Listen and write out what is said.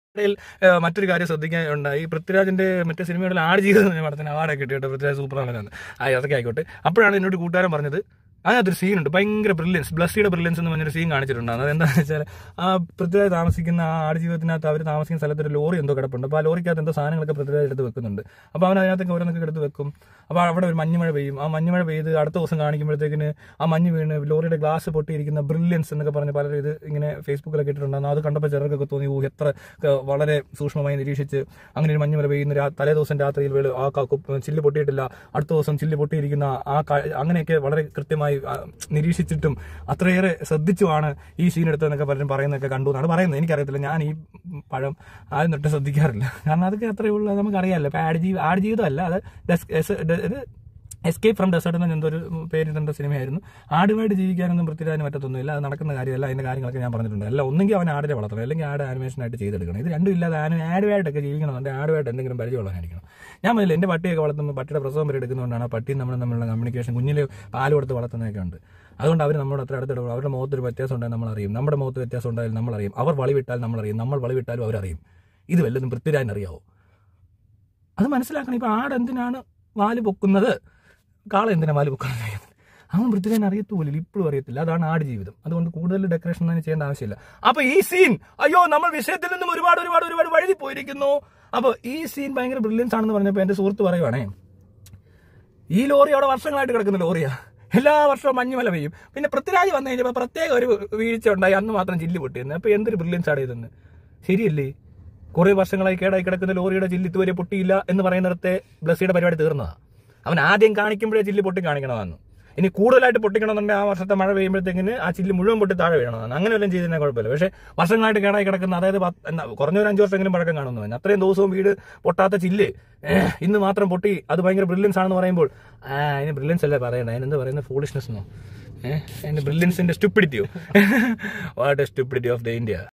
ഇടയിൽ ഏഹ്, മറ്റൊരു കാര്യം ശ്രദ്ധിക്കാനുണ്ടായി പൃഥ്വിരാജിന്റെ മറ്റേ സിനിമകളിൽ ആട് ജീവിതം എന്ന പടത്തിന് അവാർഡൊക്കെ കിട്ടി കേട്ടോ പൃഥ്വിരാജ് സൂപ്പർ ആണെന്ന് ആ അതൊക്കെ ആയിക്കോട്ടെ അപ്പോഴാണ് എന്നോട് കൂട്ടുകാരൻ പറഞ്ഞത് അതിനകത്തൊരു സീനുണ്ട് ഭയങ്കര ബ്രില്യൻസ് ബ്ലസ്സിയുടെ ബ്രില്യൻസ് എന്ന് പറഞ്ഞൊരു സീൻ കാണിച്ചിട്ടുണ്ട് അത് എന്താണെന്ന് വെച്ചാൽ ആ പൃഥ്വിരാജ് താമസിക്കുന്ന ആ ആട് ജീവിതത്തിനകത്ത് അവർ താമസിക്കുന്ന സ്ഥലത്ത് ഒരു ലോറി എന്തോ കിടപ്പുണ്ട് അപ്പോൾ ആ ലോറിക്കകത്ത് എന്തോ സാധനങ്ങളൊക്കെ പൃഥ്വിരാജ് എടുത്ത് വെക്കുന്നുണ്ട് അപ്പോൾ അവൻ അതിനകത്തൊക്കെ ഓരോന്നൊക്കെ എടുത്ത് വെക്കും അപ്പോൾ അവിടെ ഒരു മഞ്ഞുമഴ പെയ്യും ആ മഞ്ഞുമഴ പെയ്ത് അടുത്ത ദിവസം കാണിക്കുമ്പോഴത്തേക്കിന് ആ മഞ്ഞ് വീണ് ലോറിയുടെ ഗ്ലാസ് പൊട്ടിയിരിക്കുന്ന ബ്രില്യൻസ് എന്നൊക്കെ പറഞ്ഞ് പലരും ഇത് ഇങ്ങനെ ഫേസ്ബുക്കിലൊക്കെ ഇട്ടിട്ടുണ്ടായിരുന്നു അത് കണ്ടപ്പോൾ ചിലർക്കൊക്കെ തോന്നി ഓ എത്ര ക- വളരെ സൂക്ഷ്മമായി നിരീക്ഷിച്ച് അങ്ങനെ ഒരു മഞ്ഞുമല പെയ്യുന്ന രാ- തലേ ദിവസം രാത്രിയിൽ വെളു- ആ ക- കുപ്പ് ചില്ല് പൊട്ടിയിട്ടില്ല അടുത്ത ദിവസം ചില്ല് പൊട്ടിയിരിക്കുന്ന ആ കാ- അങ്ങനെയൊക്കെ വളരെ കൃത്യമായി ആ, നിരീക്ഷിച്ചിട്ടും അത്രയേറെ ശ്രദ്ധിച്ചുമാണ് ഈ സീൻ എടുത്തതെന്നൊക്കെ പലരും പറയുന്നതൊക്കെ കണ്ടു എന്നാണ് പറയുന്നത് എനിക്കറിയത്തില്ല ഞാൻ ഈ പഴം ആദ്യം തൊട്ട് ശ്രദ്ധിക്കാറില്ല കാരണം അതൊക്കെ അത്രയേ ഉള്ളൂ അത് നമുക്കറിയാമല്ലോ ഇപ്പം ആട് ജീവി ആട് ജീവിതമല്ല അത് ഡെസ്- എസ്- ഡെ- ഇത് എസ്കേപ്പ് ഫ്രം ഡെസേർട്ട് എന്ന എന്തോ ഒരു പേരിടേണ്ട സിനിമയായിരുന്നു ആടുമായിട്ട് ജീവിക്കാനൊന്നും പൃഥ്വിരാജിന് പറ്റത്തൊന്നുമില്ല അത് നടക്കുന്ന കാര്യമല്ല അതിന്റെ കാര്യങ്ങളൊക്കെ ഞാൻ പറഞ്ഞിട്ടുണ്ട് അല്ല ഒന്നെങ്കിൽ അവൻ ആടിനെ വളർത്തണം അല്ലെങ്കിൽ ആട് ആനിമേഷനായിട്ട് ചെയ്തെടുക്കണം ഇത് രണ്ടും ഇല്ലാതെ ആന ആടുമായിട്ടൊക്കെ ജീവിക്കണമെന്നുണ്ട് ആടുമായിട്ട് എന്തെങ്കിലും പരിചയമുള്ളതായിരിക്കണം ഞാൻ പറഞ്ഞില്ല എൻ്റെ പട്ടിയൊക്കെ വളർത്തുമ്പോൾ പട്ടിയുടെ പ്രസവം വരെ എടുക്കുന്നതുകൊണ്ടാണ് ആ പട്ടിയും നമ്മൾ തമ്മിലുള്ള കമ്മ്യൂണിക്കേഷൻ കുഞ്ഞിൽ പാല് കൊടുത്ത് വളർത്തുന്നതൊക്കെ ഉണ്ട് അതുകൊണ്ട് അവർ നമ്മളോട് അത്ര അടുത്തിടും അവരുടെ മുഖത്തൊരു വ്യത്യാസം ഉണ്ടായാൽ നമ്മൾ അറിയും നമ്മുടെ മുഖത്ത് വ്യത്യാസം ഉണ്ടായാലും നമ്മൾ അറിയും അവർ വളവിട്ടാൽ നമ്മൾ അറിയും നമ്മൾ വളവിട്ടാലും അവരറിയും ഇത് വല്ലതും പൃഥ്വിരാജിന് അറിയാവോ അത് മനസ്സിലാക്കണം ഇപ്പൊ ആട് എന്തിനാണ് വാല് പൊക്കുന്നത് കാള എന്തിനാ വാല് പൊക്കുന്നത് അവൻ പൃഥ്വിരാജിന് അറിയത്തുപോലില്ല ഇപ്പോഴും അറിയത്തില്ല അതാണ് ആട് ജീവിതം അതുകൊണ്ട് കൂടുതൽ ഡെക്കറേഷൻ ഒന്നും ചെയ്യേണ്ട ആവശ്യമില്ല അപ്പൊ ഈ സീൻ അയ്യോ നമ്മൾ വിഷയത്തിൽ നിന്നും ഒരുപാട് ഒരുപാട് ഒരുപാട് വഴുതി പോയിരിക്കുന്നു അപ്പൊ ഈ സീൻ ഭയങ്കര ബ്രില്യൻസ് ആണെന്ന് പറഞ്ഞപ്പോൾ എന്റെ സുഹൃത്ത് പറയുവാണേ ഈ ലോറി അവിടെ വർഷങ്ങളായിട്ട് കിടക്കുന്ന ലോറിയാ എല്ലാ വർഷവും മഞ്ഞുമല പെയ്യും പിന്നെ പൃഥ്വിരാജ് വന്നു കഴിഞ്ഞപ്പോൾ പ്രത്യേക ഒരു വീഴ്ച ഉണ്ടായി അന്ന് മാത്രം ചില്ല് പൊട്ടിയെന്ന് അപ്പൊ എന്തൊരു ബ്രില്യൻസ് ആണ് ഇതെന്ന് ശരിയല്ലേ കുറെ വർഷങ്ങളായി കേടായി കിടക്കുന്ന ലോറിയുടെ ചില്ല് ഇതുവരെ പൊട്ടിയില്ല എന്ന് പറയുന്നിടത്തെ ബ്ലസ്സിയുടെ പരിപാടി തീർന്നതാ അവൻ ആദ്യം കാണിക്കുമ്പോഴേ ചില്ല് പൊട്ടി കാണിക്കണമെന്ന് ഇനി കൂടുതലായിട്ട് പൊട്ടിക്കണമെന്നുണ്ടെങ്കിൽ ആ വർഷത്തെ മഴ പെയ്യുമ്പോഴത്തേക്കിന് ആ ചില്ല് മുഴുവൻ പൊട്ടി താഴെ വീഴണമെന്ന് അങ്ങനെ വല്ലതും ചെയ്തതിനെ കുഴപ്പമില്ല പക്ഷേ വർഷങ്ങളായിട്ട് കേടായി കിടക്കുന്ന അതായത് പത്ത്- എന്നാ, കുറഞ്ഞ ഒരു അഞ്ചു വർഷമെങ്കിലും പഴക്കം കാണുന്നു അവൻ. അത്രയും ദിവസവും വീട് പൊട്ടാത്ത ചില്ല് ഏഹ്, ഇന്ന് മാത്രം പൊട്ടി അത് ഭയങ്കര ബ്രില്യൻസ് ആണെന്ന് പറയുമ്പോൾ ആ അതിന് ബ്രില്യൻസ് അല്ലേ പറയണേ അതിനെന്ത് പറയുന്നത് ഫോളിഷ്നെസ് എന്നോ ഏഹ് അതിന്റെ ബ്രില്യൻസിന്റെ സ്റ്റുപ്പിഡിറ്റിയോ what a stupidity of the India